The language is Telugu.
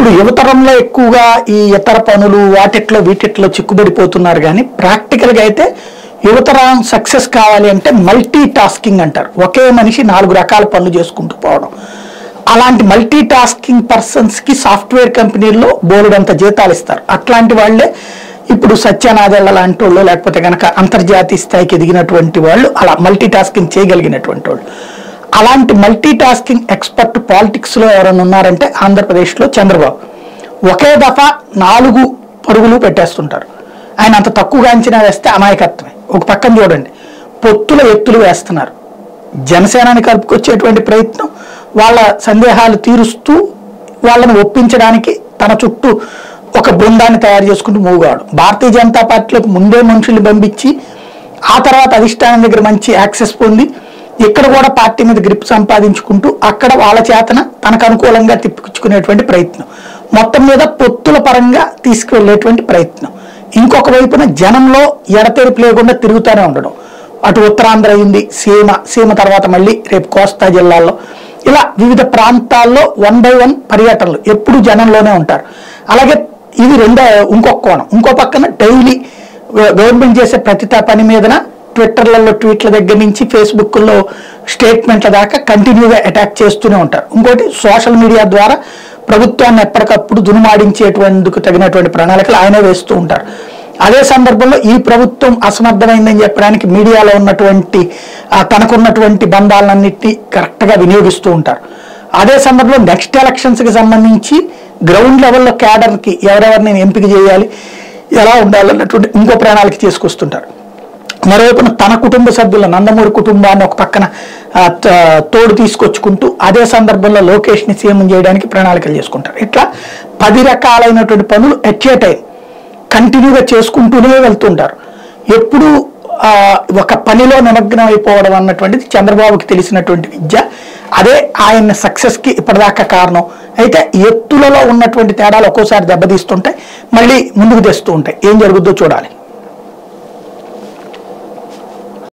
ఇప్పుడు యువతరంలో ఎక్కువగా ఈ ఇతర పనులు వాటిట్లో వీటిట్లో చిక్కుబడిపోతున్నారు కానీ ప్రాక్టికల్గా అయితే యువతరం సక్సెస్ కావాలి అంటే మల్టీ టాస్కింగ్ అంటారు ఒకే మనిషి నాలుగు రకాల పనులు చేసుకుంటూ పోవడం అలాంటి మల్టీ టాస్కింగ్ పర్సన్స్కి సాఫ్ట్వేర్ కంపెనీల్లో బోలెడంత జీతాలు ఇస్తారు అట్లాంటి వాళ్ళే ఇప్పుడు సత్యనాదెళ్ల లాంటి వాళ్ళు లేకపోతే కనుక అంతర్జాతీయ స్థాయికి ఎదిగినటువంటి వాళ్ళు అలా మల్టీ టాస్కింగ్ చేయగలిగినటువంటి వాళ్ళు అలాంటి మల్టీ టాస్కింగ్ ఎక్స్పర్ట్ పాలిటిక్స్లో ఎవరైనా ఉన్నారంటే ఆంధ్రప్రదేశ్లో చంద్రబాబు ఒకే దఫా నాలుగు పరుగులు పెట్టేస్తుంటారు ఆయన అంత తక్కువగా అంచనా వేస్తే అమాయకత్వమే ఒక పక్కన చూడండి పొత్తుల ఎత్తులు వేస్తున్నారు జనసేనాని కలుపుకొచ్చేటువంటి ప్రయత్నం వాళ్ళ సందేహాలు తీరుస్తూ వాళ్ళని ఒప్పించడానికి తన చుట్టూ ఒక బృందాన్ని తయారు చేసుకుంటూ మూవ్ కావడం భారతీయ జనతా పార్టీలోకి ముందే మనుషుల్ని పంపించి ఆ తర్వాత అధిష్టానం దగ్గర మంచి యాక్సెస్ పొంది ఇక్కడ కూడా పార్టీ మీద గ్రిప్ సంపాదించుకుంటూ అక్కడ వాళ్ళ చేతన తనకు అనుకూలంగా తిప్పించుకునేటువంటి ప్రయత్నం మొత్తం మీద పొత్తుల పరంగా తీసుకువెళ్ళేటువంటి ప్రయత్నం ఇంకొక వైపున జనంలో ఎడతెరిపి లేకుండా తిరుగుతూనే ఉండడం అటు ఉత్తరాంధ్ర అయింది సీమ సీమ తర్వాత మళ్ళీ రేపు కోస్తా జిల్లాల్లో ఇలా వివిధ ప్రాంతాల్లో వన్ బై వన్ పర్యటనలు ఎప్పుడు జనంలోనే ఉంటారు అలాగే ఇది రెండో ఇంకొక కోణం ఇంకో పక్కన డైలీ గవర్నమెంట్ చేసే ప్రతి త- పని మీదన ట్విట్టర్లలో ట్వీట్ల దగ్గర నుంచి ఫేస్బుక్లో స్టేట్మెంట్ల దాకా కంటిన్యూగా అటాక్ చేస్తూనే ఉంటారు ఇంకోటి సోషల్ మీడియా ద్వారా ప్రభుత్వాన్ని ఎప్పటికప్పుడు దునుమాడించేటువంటి తగినటువంటి ప్రణాళికలు ఆయనే వేస్తూ ఉంటారు అదే సందర్భంలో ఈ ప్రభుత్వం అసమర్థమైందని చెప్పడానికి మీడియాలో ఉన్నటువంటి ఆ, తనకున్నటువంటి బంధాలన్నింటినీ కరెక్ట్గా వినియోగిస్తూ ఉంటారు అదే సందర్భంలో నెక్స్ట్ ఎలక్షన్స్కి సంబంధించి గ్రౌండ్ లెవెల్లో క్యాడర్కి ఎవరెవరిని ఎంపిక చేయాలి ఎలా ఉండాలన్నటువంటి ఇంకో ప్రణాళిక చేసుకొస్తుంటారు మరోవైపున తన కుటుంబ సభ్యుల నందమూరి కుటుంబాన్ని ఒక పక్కన ఆ, త- తోడు తీసుకొచ్చుకుంటూ అదే సందర్భంలో లోకేష్ని సీఎం చేయడానికి ప్రణాళికలు చేసుకుంటారు ఇట్లా పది రకాలైనటువంటి పనులు ఎట్ ఏ టైం కంటిన్యూగా చేసుకుంటూనే వెళ్తుంటారు ఎప్పుడు ఆ, ఒక పనిలో నిమగ్నం అయిపోవడం అన్నటువంటిది చంద్రబాబుకి తెలిసినటువంటి విద్య అదే ఆయన సక్సెస్కి ఇప్పటిదాకా కారణం అయితే ఎత్తులలో ఉన్నటువంటి తేడాలు ఒక్కోసారి దెబ్బతీస్తుంటాయి మళ్ళీ ముందుకు తెస్తూ ఉంటాయి ఏం జరుగుద్దో చూడాలి